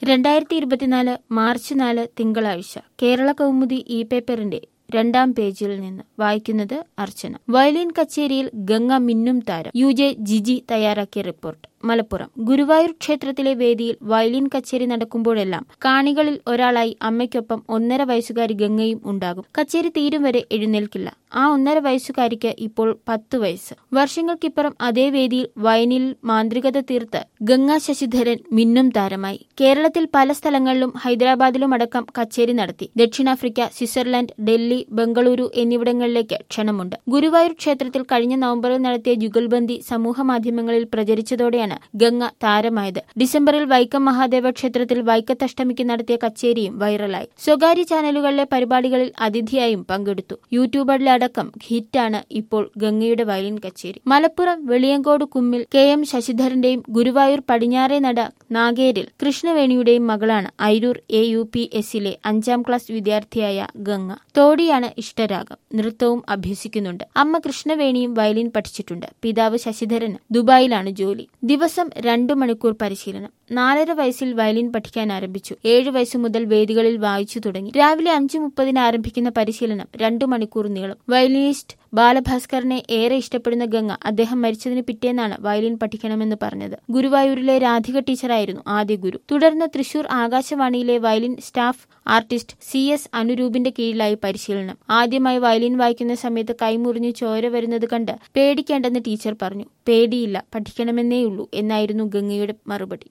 രണ്ടായിരത്തി ഇരുപത്തിനാല് മാർച്ച് നാല് തിങ്കളാഴ്ച കേരള കൗമുദി ഇ പേപ്പറിന്റെ രണ്ടാം പേജിൽ നിന്ന് വായിക്കുന്നത് അർച്ചന വയലിൻ കച്ചേരിയിൽ ഗംഗ മിന്നും താരം യു ജെ ജിജി തയ്യാറാക്കിയ റിപ്പോർട്ട് മലപ്പുറം ഗുരുവായൂർ ക്ഷേത്രത്തിലെ വേദിയിൽ വയലിൻ കച്ചേരി നടക്കുമ്പോഴെല്ലാം കാണികളിൽ ഒരാളായി അമ്മയ്ക്കൊപ്പം ഒന്നര വയസ്സുകാരി ഗംഗയും ഉണ്ടാകും കച്ചേരി തീരും വരെ എഴുന്നേൽക്കില്ല ആ ഒന്നര വയസ്സുകാരിക്ക് ഇപ്പോൾ പത്ത് വയസ്സ് വർഷങ്ങൾക്കിപ്പുറം അതേ വേദിയിൽ വയനിൽ മാന്ത്രികത തീർത്ത് ഗംഗാ ശശിധരൻ മിന്നും താരമായി കേരളത്തിൽ പല സ്ഥലങ്ങളിലും ഹൈദരാബാദിലും അടക്കം കച്ചേരി നടത്തി ദക്ഷിണാഫ്രിക്ക സ്വിറ്റ്സർലൻഡ് ഡൽഹി ബംഗളൂരു എന്നിവിടങ്ങളിലേക്ക് ക്ഷണമുണ്ട് ഗുരുവായൂർ ക്ഷേത്രത്തിൽ കഴിഞ്ഞ നവംബറിൽ നടത്തിയ ജുഗൽബന്ദി സമൂഹ മാധ്യമങ്ങളിൽ പ്രചരിച്ചതോടെയാണ് ഗംഗ താരമായത് ഡിസംബറിൽ വൈക്കം മഹാദേവ ക്ഷേത്രത്തിൽ വൈക്കത്തഷ്ടമിക്ക് നടത്തിയ കച്ചേരിയും വൈറലായി സ്വകാര്യ ചാനലുകളിലെ പരിപാടികളിൽ അതിഥിയായും പങ്കെടുത്തു യൂട്യൂബറിലടക്കം ഹിറ്റാണ് ഇപ്പോൾ ഗംഗയുടെ വയലിൻ കച്ചേരി മലപ്പുറം വെളിയങ്കോട് കുമ്മിൽ കെ എം ശശിധരന്റെയും ഗുരുവായൂർ പടിഞ്ഞാറേ നട നാഗേരിൽ കൃഷ്ണവേണിയുടെയും മകളാണ് ഐരൂർ എ യു പി എസിലെ അഞ്ചാം ക്ലാസ് വിദ്യാർത്ഥിയായ ഗംഗ തോടിയാണ് ഇഷ്ടരാഗം നൃത്തവും അഭ്യസിക്കുന്നുണ്ട് അമ്മ കൃഷ്ണവേണിയും വയലിൻ പഠിച്ചിട്ടുണ്ട് പിതാവ് ശശിധരന് ദുബായിലാണ് ജോലി ദിവസം രണ്ടു മണിക്കൂർ പരിശീലനം നാലര വയസ്സിൽ വയലിൻ പഠിക്കാൻ ആരംഭിച്ചു ഏഴു വയസ്സു മുതൽ വേദികളിൽ വായിച്ചു തുടങ്ങി രാവിലെ അഞ്ചു മുപ്പതിന് ആരംഭിക്കുന്ന പരിശീലനം രണ്ടു മണിക്കൂർ നീളും വയലിനിസ്റ്റ് ബാലഭാസ്കറിനെ ഏറെ ഇഷ്ടപ്പെടുന്ന ഗംഗ അദ്ദേഹം മരിച്ചതിന് പിറ്റേന്നാണ് വയലിൻ പഠിക്കണമെന്ന് പറഞ്ഞത് ഗുരുവായൂരിലെ രാധിക ടീച്ചറായിരുന്നു ആദ്യ ഗുരു തുടർന്ന് തൃശൂർ ആകാശവാണിയിലെ violin staff artist C S അനുരൂപിന്റെ കീഴിലായി പരിശീലനം ആദ്യമായി വയലിൻ വായിക്കുന്ന സമയത്ത് കൈമുറിഞ്ഞ് ചോര വരുന്നത് കണ്ട് പേടിക്കേണ്ടെന്ന് ടീച്ചർ പറഞ്ഞു പേടിയില്ല പഠിക്കണമെന്നേയുള്ളൂ എന്നായിരുന്നു ഗംഗയുടെ മറുപടി